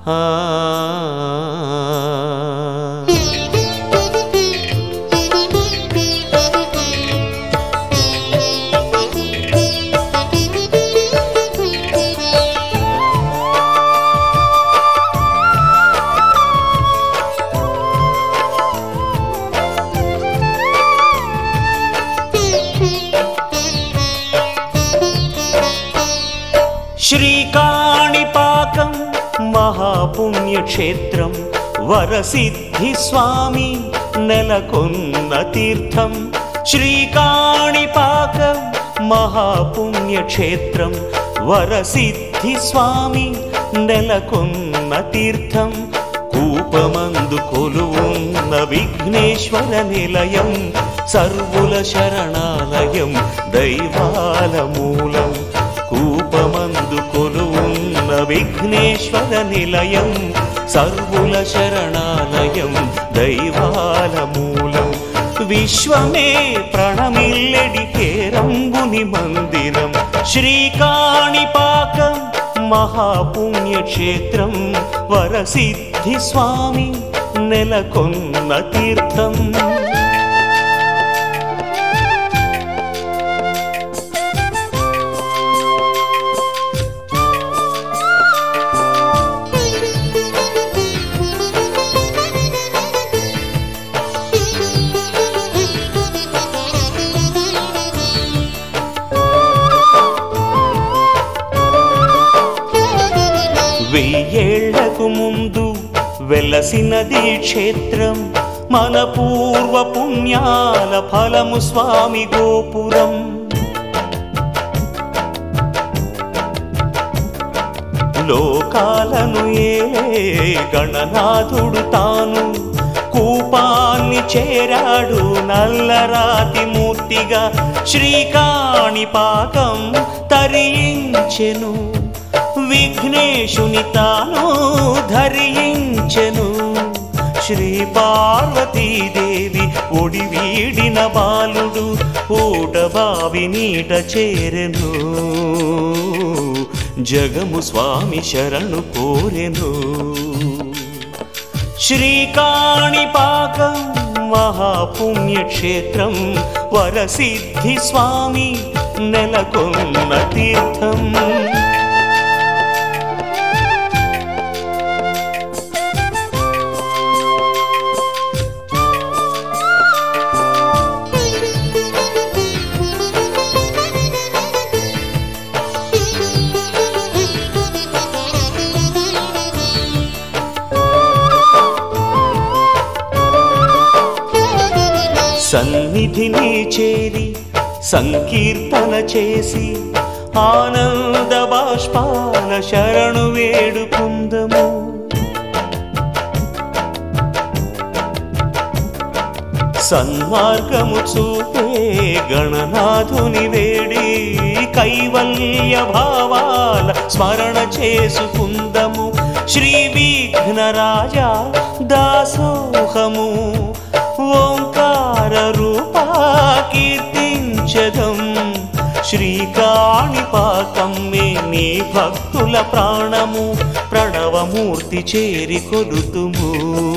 ఆ. శ్రీకాణిపాకం మహాపుణ్యక్షేత్రం వరసిద్ధి స్వామి నెలకొన్న తీర్థం శ్రీకాణిపాకం మహాపుణ్యక్షేత్రం వరసిద్ధి స్వామి నెలకొన్న తీర్థం కూపమందు కొలువున్న విఘ్నేశ్వర నిలయం సర్వుల శరణాలయం దైవాల మూలం కూపమందు కొలువున్న విఘ్నేశ్వర నిలయం సర్వుల శరణాలయం దైవాల మూలం విశ్వమే ప్రణమిల్లెడి కేరంబుని మందిరం శ్రీకాణిపాకం మహాపుణ్యక్షేత్రం వరసిద్ధి స్వామి నెలకొన్న తీర్థం వెయ్యేళ్లకు ముందు వెలసినది క్షేత్రం మన పూర్వ పుణ్యాల ఫలము స్వామి గోపురం లోకాలను ఏలే గణనాథుడు తాను కూపాన్ని చేరాడు నల్లరాతి మూర్తిగా శ్రీకాణిపాకం తరించెను విఘ్నేశుని తాను ధరించెను శ్రీ పార్వతీదేవి ఒడి వీడిన బాలుడు ఊటబావి నీట చేరెను జగము స్వామి శరణు కోరెను శ్రీకాణిపాకం మహాపుణ్యక్షేత్రం వరసిద్ధి స్వామి నెలకొన్న తీర్థం సన్నిధిని చేరి సంకీర్తన చేసి ఆనంద బాష్పాల శరణు వేడుకుందము సన్మార్గము చూపే గణనాథుని వేడి కైవల్య భావాల స్మరణ చేసుకుందము శ్రీ విఘ్నరాజా దాసోహము ఓంకార రూపా కీర్తించదం శ్రీకాణిపాకం మే నీ భక్తుల ప్రాణము ప్రణవమూర్తి చేరి కొలుతుము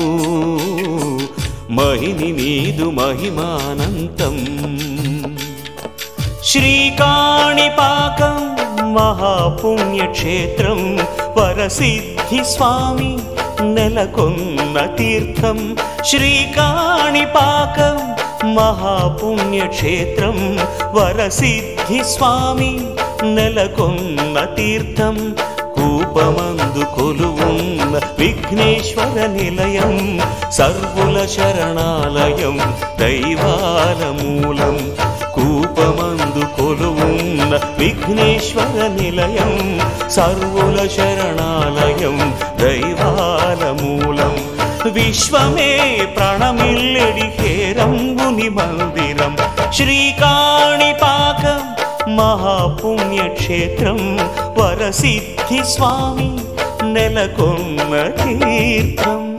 మహిని నీదు మహిమానంతం శ్రీకాణిపాకం మహాపుణ్యక్షేత్రం వరసిద్ధి స్వామి నెలకొన్న తీర్థం శ్రీకాణిపాకం మహాపుణ్యక్షేత్రం వరసిద్ధి స్వామి నెలకొన్న తీర్థం కూపమందు కొలువున్న విఘ్నేశ్వర నిలయం సర్వుల శరణాలయం దైవాల మూలం కూపమందు కొలువున్న విఘ్నేశ్వర నిలయం సర్వుల శరణాలయం దైవాల మూలం విశ్వమే ప్రణమిల్లెడి హేరంగుని మందిరం శ్రీకాణిపాకం మహాపుణ్యక్షేత్రం వరసిద్ధి స్వామి నెలకొన్న తీర్థం